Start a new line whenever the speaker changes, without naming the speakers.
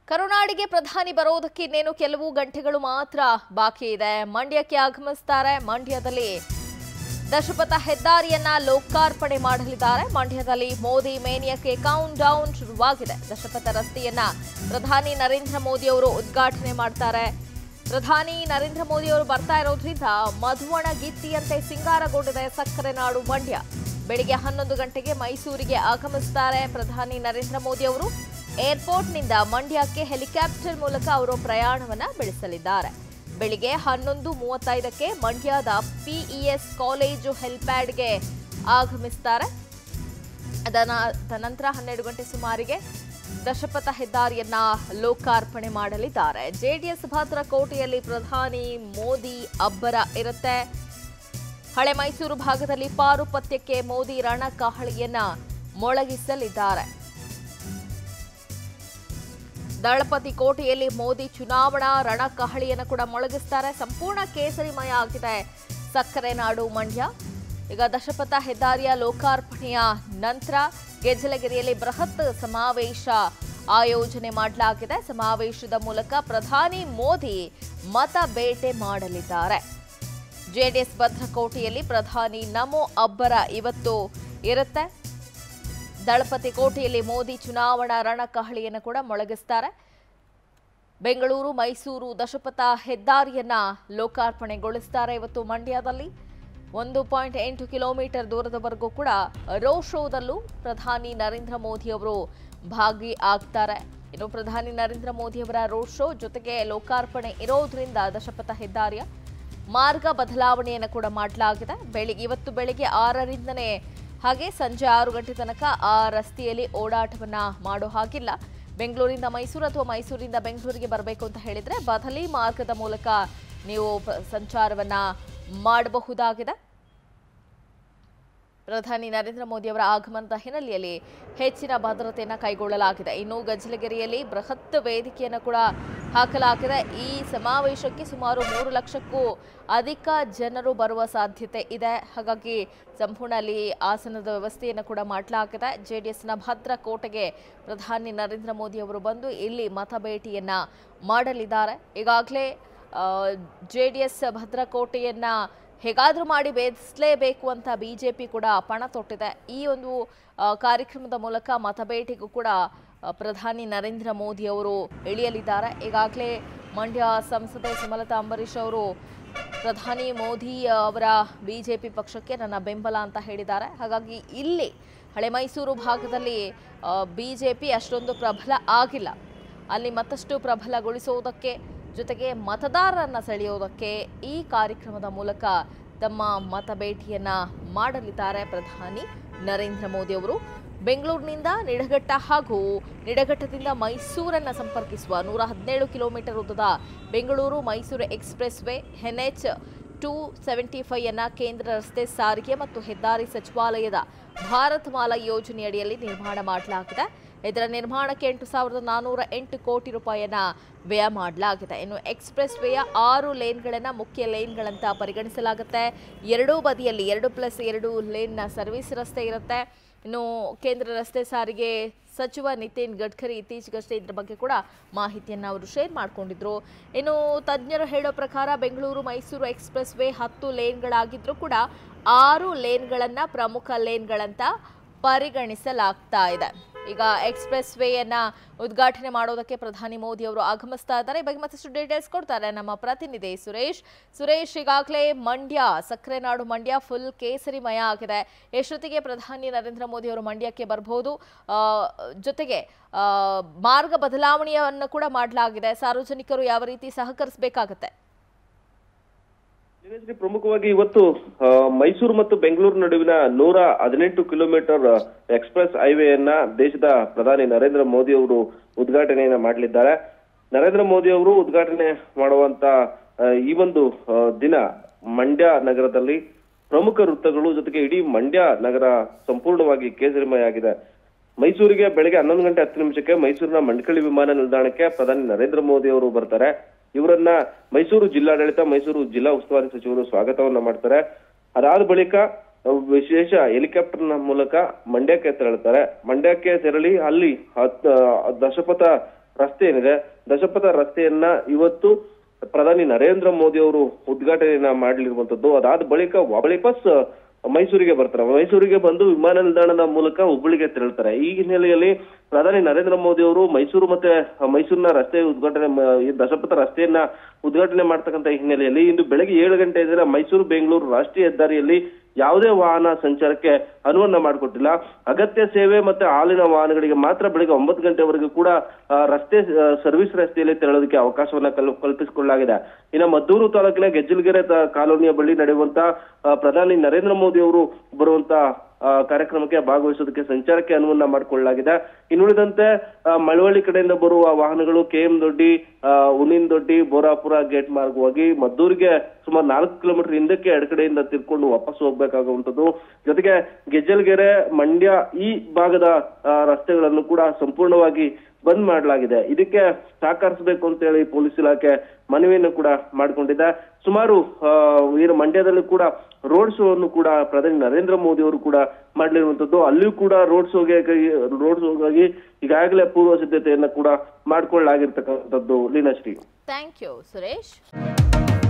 ಕರುನಾಡಿಗೆ ಪ್ರಧಾನಿ ಬರೋದಕ್ಕೆ ಇನ್ನೇನು ಕೆಲವು ಗಂಟೆಗಳು ಮಾತ್ರ ಬಾಕಿ ಇದೆ ಮಂಡ್ಯಕ್ಕೆ ಆಗಮಿಸ್ತಾರೆ ಮಂಡ್ಯದಲ್ಲಿ ದಶಪಥ ಹೆದ್ದಾರಿಯನ್ನ ಲೋಕಾರ್ಪಣೆ ಮಾಡಲಿದ್ದಾರೆ ಮಂಡ್ಯದಲ್ಲಿ ಮೋದಿ ಮೇನಿಯಕ್ಕೆ ಕೌಂಟ್ ಡೌನ್ ಶುರುವಾಗಿದೆ ದಶಪಥ ರಸ್ತೆಯನ್ನ ಪ್ರಧಾನಿ ನರೇಂದ್ರ ಮೋದಿ ಅವರು ಉದ್ಘಾಟನೆ ಮಾಡ್ತಾರೆ ಪ್ರಧಾನಿ ನರೇಂದ್ರ ಮೋದಿ ಅವರು ಬರ್ತಾ ಇರೋದ್ರಿಂದ ಮಧುವಣ ಗೀತಿಯಂತೆ ಸಿಂಗಾರಗೊಂಡಿದೆ ಸಕ್ಕರೆ ನಾಡು ಮಂಡ್ಯ ಬೆಳಿಗ್ಗೆ ಹನ್ನೊಂದು ಗಂಟೆಗೆ ಮೈಸೂರಿಗೆ ಆಗಮಿಸ್ತಾರೆ ಪ್ರಧಾನಿ ನರೇಂದ್ರ ಮೋದಿ ಅವರು ಏರ್ಪೋರ್ಟ್ನಿಂದ ಮಂಡ್ಯಕ್ಕೆ ಹೆಲಿಕಾಪ್ಟರ್ ಮೂಲಕ ಅವರು ಪ್ರಯಾಣವನ್ನ ಬೆಳೆಸಲಿದ್ದಾರೆ ಬೆಳಿಗ್ಗೆ ಹನ್ನೊಂದು ಮೂವತ್ತೈದಕ್ಕೆ ಮಂಡ್ಯದ ಪಿಇಎಸ್ ಕಾಲೇಜು ಹೆಲ್ಪ್ಯಾಡ್ಗೆ ಆಗಮಿಸ್ತಾರೆ ಅದನ ತದನಂತರ ಹನ್ನೆರಡು ಗಂಟೆ ಸುಮಾರಿಗೆ ದಶಪಥ ಹೆದ್ದಾರಿಯನ್ನ ಲೋಕಾರ್ಪಣೆ ಮಾಡಲಿದ್ದಾರೆ ಜೆಡಿಎಸ್ ಭದ್ರಕೋಟೆಯಲ್ಲಿ ಪ್ರಧಾನಿ ಮೋದಿ ಅಬ್ಬರ ಇರುತ್ತೆ ಹಳೆ ಮೈಸೂರು ಭಾಗದಲ್ಲಿ ಪಾರುಪತ್ಯಕ್ಕೆ ಮೋದಿ ರಣಕಹಳಿಯನ್ನ ಮೊಳಗಿಸಲಿದ್ದಾರೆ ದಳಪತಿ ಕೋಟೆಯಲ್ಲಿ ಮೋದಿ ಚುನಾವಣಾ ರಣಕಹಳಿಯನ್ನು ಕೂಡ ಮೊಳಗಿಸ್ತಾರೆ ಸಂಪೂರ್ಣ ಕೇಸರಿಮಯ ಆಗಿದೆ ಸಕ್ಕರೆ ನಾಡು ಮಂಡ್ಯ ಈಗ ದಶಪಥ ಹೆದ್ದಾರಿಯ ಲೋಕಾರ್ಪಣೆಯ ನಂತರ ಗೆಜ್ಜಲಗಿರಿಯಲ್ಲಿ ಬೃಹತ್ ಸಮಾವೇಶ ಆಯೋಜನೆ ಮಾಡಲಾಗಿದೆ ಸಮಾವೇಶದ ಮೂಲಕ ಪ್ರಧಾನಿ ಮೋದಿ ಮತ ಬೇಟೆ ಮಾಡಲಿದ್ದಾರೆ ಜೆಡಿಎಸ್ ಭದ್ರಕೋಟೆಯಲ್ಲಿ ಪ್ರಧಾನಿ ನಮೋ ಅಬ್ಬರ ಇವತ್ತು ಇರುತ್ತೆ ದಳಪತಿ ಕೋಟೆಯಲ್ಲಿ ಮೋದಿ ಚುನಾವಣಾ ರಣಕಹಳಿಯನ್ನು ಕೂಡ ಮೊಳಗಿಸ್ತಾರೆ ಬೆಂಗಳೂರು ಮೈಸೂರು ದಶಪಥ ಹೆದ್ದಾರಿಯನ್ನ ಲೋಕಾರ್ಪಣೆಗೊಳಿಸ್ತಾರೆ ಇವತ್ತು ಮಂಡ್ಯದಲ್ಲಿ ಒಂದು ಪಾಯಿಂಟ್ ಎಂಟು ಕಿಲೋಮೀಟರ್ ದೂರದವರೆಗೂ ಕೂಡ ರೋಡ್ ಶೋದಲ್ಲೂ ಪ್ರಧಾನಿ ನರೇಂದ್ರ ಮೋದಿ ಅವರು ಭಾಗಿ ಆಗ್ತಾರೆ ಇನ್ನು ಪ್ರಧಾನಿ ನರೇಂದ್ರ ಮೋದಿ ಅವರ ರೋಡ್ ಶೋ ಜೊತೆಗೆ ಲೋಕಾರ್ಪಣೆ ಇರೋದ್ರಿಂದ ದಶಪಥ ಹೆದ್ದಾರಿಯ ಮಾರ್ಗ ಬದಲಾವಣೆಯನ್ನು ಕೂಡ ಮಾಡಲಾಗಿದೆ ಬೆಳಿಗ್ಗೆ ಇವತ್ತು ಬೆಳಿಗ್ಗೆ ಆರರಿಂದನೇ ಹಾಗೆ ಸಂಜೆ ಆರು ಗಂಟೆ ತನಕ ಆ ರಸ್ತೆಯಲ್ಲಿ ಓಡಾಟವನ್ನ ಮಾಡೋ ಹಾಗಿಲ್ಲ ಬೆಂಗಳೂರಿಂದ ಮೈಸೂರು ಅಥವಾ ಮೈಸೂರಿಂದ ಬೆಂಗಳೂರಿಗೆ ಬರಬೇಕು ಅಂತ ಹೇಳಿದ್ರೆ ಬದಲಿ ಮಾರ್ಗದ ಮೂಲಕ ನೀವು ಪ- ಸಂಚಾರವನ್ನ ಮಾಡಬಹುದಾಗಿದೆ ಪ್ರಧಾನಿ ನರೇಂದ್ರ ಮೋದಿ ಅವರ ಆಗಮನದ ಹಿನ್ನೆಲೆಯಲ್ಲಿ ಹೆಚ್ಚಿನ ಭದ್ರತೆಯನ್ನು ಕೈಗೊಳ್ಳಲಾಗಿದೆ ಇನ್ನು ಗಜಲಗಿರಿಯಲ್ಲಿ ಬೃಹತ್ ವೇದಿಕೆಯನ್ನು ಕೂಡ ಹಾಕಲಾಗಿದೆ ಈ ಸಮಾವೇಶಕ್ಕೆ ಸುಮಾರು ಮೂರು ಲಕ್ಷಕ್ಕೂ ಅಧಿಕ ಜನರು ಬರುವ ಸಾಧ್ಯತೆ ಇದೆ ಹಾಗಾಗಿ ಸಂಪೂರ್ಣ ಅಲ್ಲಿ ಆಸನದ ವ್ಯವಸ್ಥೆಯನ್ನು ಕೂಡ ಮಾಡಲಾಗಿದೆ ಜೆಡಿಎಸ್ನ ಭದ್ರ ಕೋಟೆಗೆ ಪ್ರಧಾನಿ ನರೇಂದ್ರ ಮೋದಿ ಅವರು ಬಂದು ಇಲ್ಲಿ ಮತ ಭೇಟಿಯನ್ನ ಮಾಡಲಿದ್ದಾರೆ ಈಗಾಗಲೇ ಜೆ ಡಿ ಎಸ್ ಭದ್ರಕೋಟೆಯನ್ನ ಹೇಗಾದರೂ ಮಾಡಿ ಭೇದಿಸಲೇಬೇಕು ಅಂತ ಬಿಜೆಪಿ ಕೂಡ ಪಣ ತೊಟ್ಟಿದೆ ಈ ಒಂದು ಆ, ಕಾರ್ಯಕ್ರಮದ ಮೂಲಕ ಮತಬೇಟೆಗೂ ಕೂಡ ಆ, ಪ್ರಧಾನಿ ನರೇಂದ್ರ ಮೋದಿ ಅವರು ಇಳಿಯಲಿದ್ದಾರೆ ಈಗಾಗಲೇ ಮಂಡ್ಯ ಸಂಸದೆ ಸುಮಲತಾ ಅಂಬರೀಶ್ ಅವರು ಪ್ರಧಾನಿ ಮೋದಿ ಅವರ ಬಿಜೆಪಿ ಪಕ್ಷಕ್ಕೆ ನನ್ನ ಬೆಂಬಲ ಅಂತ ಹೇಳಿದ್ದಾರೆ ಹಾಗಾಗಿ ಇಲ್ಲಿ ಹಳೆ ಮೈಸೂರು ಭಾಗದಲ್ಲಿ ಬಿಜೆಪಿ ಅಷ್ಟೊಂದು ಪ್ರಬಲ ಆಗಿಲ್ಲ ಅಲ್ಲಿ ಮತ್ತಷ್ಟು ಪ್ರಬಲಗೊಳಿಸುವುದಕ್ಕೆ ಜೊತೆಗೆ ಮತದಾರರನ್ನ ಸೆಳೆಯೋದಕ್ಕೆ ಈ ಕಾರ್ಯಕ್ರಮದ ಮೂಲಕ ತಮ್ಮ ಮತ ಭೇಟಿಯನ್ನ ಮಾಡಲಿದ್ದಾರೆ ಪ್ರಧಾನಿ ನರೇಂದ್ರ ಮೋದಿ ಅವರು ಬೆಂಗಳೂರಿನಿಂದ ನಿಡಘಟ್ಟ ಹಾಗೂ ನಿಡಘಟ್ಟದಿಂದ ಮೈಸೂರನ್ನ ಸಂಪರ್ಕಿಸುವ ನೂರ ಹದಿನೇಳು ಕಿಲೋಮೀಟರ್ ಉದ್ದದ Bengaluru Mysuru expressway NH two seventy five ಅನ್ನ ಕೇಂದ್ರ ರಸ್ತೆ ಸಾರಿಗೆ ಮತ್ತು ಹೆದ್ದಾರಿ ಸಚಿವಾಲಯದ ಭಾರತ್ ಮಾಲಾ ಯೋಜನೆಯಡಿಯಲ್ಲಿ ನಿರ್ಮಾಣ ಮಾಡಲಾಗಿದೆ ಇದರ ನಿರ್ಮಾಣಕ್ಕೆ ಎಂಟು ಸಾವಿರದ ನಾನ್ನೂರ ಎಂಟು ಕೋಟಿ ರೂಪಾಯಿಯನ್ನ ವ್ಯಯ ಮಾಡಲಾಗಿದೆ ಇನ್ನು ಎಕ್ಸ್ಪ್ರೆಸ್ ವೇಯ ಆರು ಲೇನ್ಗಳನ್ನು ಮುಖ್ಯ ಲೇನ್ಗಳಂತ ಪರಿಗಣಿಸಲಾಗುತ್ತೆ ಎರಡೂ ಬದಿಯಲ್ಲಿ ಎರಡು ಪ್ಲಸ್ ಎರಡು ಲೇನ್ನ ಸರ್ವಿಸ್ ರಸ್ತೆ ಇರುತ್ತೆ ಇನ್ನು ಕೇಂದ್ರ ರಸ್ತೆ ಸಾರಿಗೆ ಸಚಿವ ನಿತಿನ್ ಗಡ್ಕರಿ ಇತ್ತೀಚೆಗಷ್ಟೇ ಇದ್ರ ಬಗ್ಗೆ ಕೂಡ ಮಾಹಿತಿಯನ್ನು ಅವರು ಶೇರ್ ಮಾಡಿಕೊಂಡಿದ್ರು ಇನ್ನು ತಜ್ಞರು ಹೇಳೋ ಪ್ರಕಾರ ಬೆಂಗಳೂರು ಮೈಸೂರು ಎಕ್ಸ್ಪ್ರೆಸ್ ವೇ ಹತ್ತು ಲೇನ್ಗಳಾಗಿದ್ರೂ ಕೂಡ ಆರು ಲೇನ್ಗಳನ್ನು ಪ್ರಮುಖ ಲೇನ್ಗಳಂತ ಪರಿಗಣಿಸಲಾಗ್ತಾ ಇದೆ ಈಗ ಎಕ್ಸ್ಪ್ರೆಸ್ ವೇಯನ್ನ ಉದ್ಘಾಟನೆ ಮಾಡೋದಕ್ಕೆ ಪ್ರಧಾನಿ ಮೋದಿ ಅವರು ಆಗಮಿಸ್ತಾ ಇದ್ದಾರೆ ಈ ಬಗ್ಗೆ ಮತ್ತಷ್ಟು ಡೀಟೇಲ್ಸ್ ಕೊಡ್ತಾರೆ ನಮ್ಮ ಪ್ರತಿನಿಧಿ ಸುರೇಶ್ ಸುರೇಶ್ ಈಗಾಗಲೇ ಮಂಡ್ಯ ಸಕ್ಕರೆ ನಾಡು ಮಂಡ್ಯ ಫುಲ್ ಕೇಸರಿಮಯ ಆಗಿದೆ ಎಷ್ಟೊತ್ತಿಗೆ ಪ್ರಧಾನಿ ನರೇಂದ್ರ ಮೋದಿ ಅವರು ಮಂಡ್ಯಕ್ಕೆ ಬರಬಹುದು ಜೊತೆಗೆ ಆ, ಮಾರ್ಗ ಬದಲಾವಣೆಯನ್ನು ಕೂಡ ಮಾಡಲಾಗಿದೆ ಸಾರ್ವಜನಿಕರು ಯಾವ ರೀತಿ ಸಹಕರಿಸಬೇಕಾಗತ್ತೆ
ದಿನೇಶ್ರೀ ಪ್ರಮುಖವಾಗಿ ಇವತ್ತು ಆ, ಮೈಸೂರು ಮತ್ತು ಬೆಂಗಳೂರು ನಡುವಿನ ನೂರ ಹದಿನೆಂಟು ಕಿಲೋಮೀಟರ್ ಎಕ್ಸ್ಪ್ರೆಸ್ ಹೈವೇಯನ್ನ ದೇಶದ ಪ್ರಧಾನಿ ನರೇಂದ್ರ ಮೋದಿ ಅವರು ಉದ್ಘಾಟನೆಯನ್ನ ಮಾಡಲಿದ್ದಾರೆ ನರೇಂದ್ರ ಮೋದಿ ಅವರು ಉದ್ಘಾಟನೆ ಮಾಡುವಂತ ಆ, ಈ ಒಂದು ಆ, ದಿನ ಮಂಡ್ಯ ನಗರದಲ್ಲಿ ಪ್ರಮುಖ ವೃತ್ತಗಳು ಜೊತೆಗೆ ಇಡೀ ಮಂಡ್ಯ ನಗರ ಸಂಪೂರ್ಣವಾಗಿ ಕೇಸರಿಮಯ ಆಗಿದೆ ಮೈಸೂರಿಗೆ ಬೆಳಗ್ಗೆ ಹನ್ನೊಂದು ಗಂಟೆ ಹತ್ತು ನಿಮಿಷಕ್ಕೆ ಮೈಸೂರಿನ ಮಂಡಕಳಿ ವಿಮಾನ ನಿಲ್ದಾಣಕ್ಕೆ ಪ್ರಧಾನಿ ನರೇಂದ್ರ ಮೋದಿ ಅವರು ಬರ್ತಾರೆ ಇವರನ್ನ ಮೈಸೂರು ಜಿಲ್ಲಾಡಳಿತ ಮೈಸೂರು ಜಿಲ್ಲಾ ಉಸ್ತುವಾರಿ ಸಚಿವರು ಸ್ವಾಗತವನ್ನ ಮಾಡ್ತಾರೆ ಅದಾದ ಬಳಿಕ ವಿಶೇಷ ಹೆಲಿಕಾಪ್ಟರ್ ನ ಮೂಲಕ ಮಂಡ್ಯಕ್ಕೆ ತೆರಳುತ್ತಾರೆ ಮಂಡ್ಯಕ್ಕೆ ತೆರಳಿ ಅಲ್ಲಿ ಹತ್- ದಶಪಥ ರಸ್ತೆ ಏನಿದೆ ದಶಪಥ ರಸ್ತೆಯನ್ನ ಇವತ್ತು ಪ್ರಧಾನಿ ನರೇಂದ್ರ ಮೋದಿ ಅವರು ಉದ್ಘಾಟನೆಯನ್ನ ಮಾಡಲಿರುವಂತದ್ದು ಅದಾದ ಬಳಿಕ ವಾಪಸ್ ಮೈಸೂರಿಗೆ ಬರ್ತಾರೆ ಮೈಸೂರಿಗೆ ಬಂದು ವಿಮಾನ ನಿಲ್ದಾಣದ ಮೂಲಕ ಹುಬ್ಬಳ್ಳಿಗೆ ತೆರಳ್ತಾರೆ ಈ ಹಿನ್ನೆಲೆಯಲ್ಲಿ ಪ್ರಧಾನಿ ನರೇಂದ್ರ ಮೋದಿ ಅವರು ಮೈಸೂರು ಮತ್ತೆ ಮೈಸೂರಿನ ರಸ್ತೆ ಉದ್ಘಾಟನೆ ಮ- ಈ ದಶಪಥ ರಸ್ತೆಯನ್ನ ಉದ್ಘಾಟನೆ ಮಾಡ್ತಕ್ಕಂಥ ಹಿನ್ನೆಲೆಯಲ್ಲಿ ಇಂದು ಬೆಳಗ್ಗೆ ಏಳು ಗಂಟೆಯಿಂದ ಮೈಸೂರು ಬೆಂಗಳೂರು ರಾಷ್ಟ್ರೀಯ ಹೆದ್ದಾರಿಯಲ್ಲಿ ಯಾವುದೇ ವಾಹನ ಸಂಚಾರಕ್ಕೆ ಅನುವನ್ನ ಮಾಡಿಕೊಟ್ಟಿಲ್ಲ ಅಗತ್ಯ ಸೇವೆ ಮತ್ತೆ ಹಾಲಿನ ವಾಹನಗಳಿಗೆ ಮಾತ್ರ ಬೆಳಿಗ್ಗೆ ಒಂಬತ್ತು ಗಂಟೆವರೆಗೂ ಕೂಡ ಆ, ರಸ್ತೆ ಆ, ಸರ್ವಿಸ್ ರಸ್ತೆಯಲ್ಲಿ ತೆರಳೋದಕ್ಕೆ ಅವಕಾಶವನ್ನ ಕಲ್ ಕಲ್ಪಿಸಿಕೊಳ್ಳಲಾಗಿದೆ ಇನ್ನು ಮದ್ದೂರು ತಾಲೂಕಿನ ಗೆಜ್ಜಲಗೆರೆ ತ- ಕಾಲೋನಿಯ ಬಳಿ ನಡೆಯುವಂತ ಆ, ಪ್ರಧಾನಿ ನರೇಂದ್ರ ಮೋದಿ ಅವರು ಬರುವಂತ ಆ, ಕಾರ್ಯಕ್ರಮಕ್ಕೆ ಭಾಗವಹಿಸೋದಕ್ಕೆ ಸಂಚಾರಕ್ಕೆ ಅನುವನ್ನ ಮಾಡಿಕೊಳ್ಳಲಾಗಿದೆ ಇನ್ನುಳಿದಂತೆ ಆ, ಮಳವಳ್ಳಿ ಕಡೆಯಿಂದ ಬರುವ ವಾಹನಗಳು ಕೆ ಎಂ ದೊಡ್ಡಿ ಆ, ಉನಿನ್ ದೊಡ್ಡಿ ಬೋರಾಪುರ ಗೇಟ್ ಮಾರ್ಗವಾಗಿ ಮದ್ದೂರಿಗೆ ಸುಮಾರು ನಾಲ್ಕು ಕಿಲೋಮೀಟರ್ ಹಿಂದಕ್ಕೆ ಎಡಗಡೆಯಿಂದ ತಿರ್ಕೊಂಡು ವಾಪಸ್ ಹೋಗ್ಬೇಕಾಗುವಂತದ್ದು ಜೊತೆಗೆ ಗೆಜ್ಜಲ್ಗೆರೆ ಮಂಡ್ಯ ಈ ಭಾಗದ ಆ, ರಸ್ತೆಗಳನ್ನು ಕೂಡ ಸಂಪೂರ್ಣವಾಗಿ ಬಂದ್ ಮಾಡಲಾಗಿದೆ ಇದಕ್ಕೆ ಸಹಕರಿಸಬೇಕು ಅಂತ ಹೇಳಿ ಪೊಲೀಸ್ ಇಲಾಖೆ ಮನವಿಯನ್ನು ಕೂಡ ಮಾಡಿಕೊಂಡಿದೆ ಸುಮಾರು ಆ, ಏನು ಮಂಡ್ಯದಲ್ಲೂ ಕೂಡ ರೋಡ್ ಶೋ ಅನ್ನು ಕೂಡ ಪ್ರಧಾನಿ ನರೇಂದ್ರ ಮೋದಿ ಅವರು ಕೂಡ ಮಾಡಲಿರುವಂತದ್ದು ಅಲ್ಲಿಯೂ ಕೂಡ ರೋಡ್ ಶೋಗೆ ರೋಡ್ ಶೋಗಾಗಿ ಈಗಾಗಲೇ ಪೂರ್ವ ಸಿದ್ಧತೆಯನ್ನ ಕೂಡ ಮಾಡ್ಕೊಳ್ಳಲಾಗಿರ್ತಕ್ಕಂಥದ್ದು ಲೀನಾಶ್ರೀ
ಥ್ಯಾಂಕ್ ಯು ಸುರೇಶ್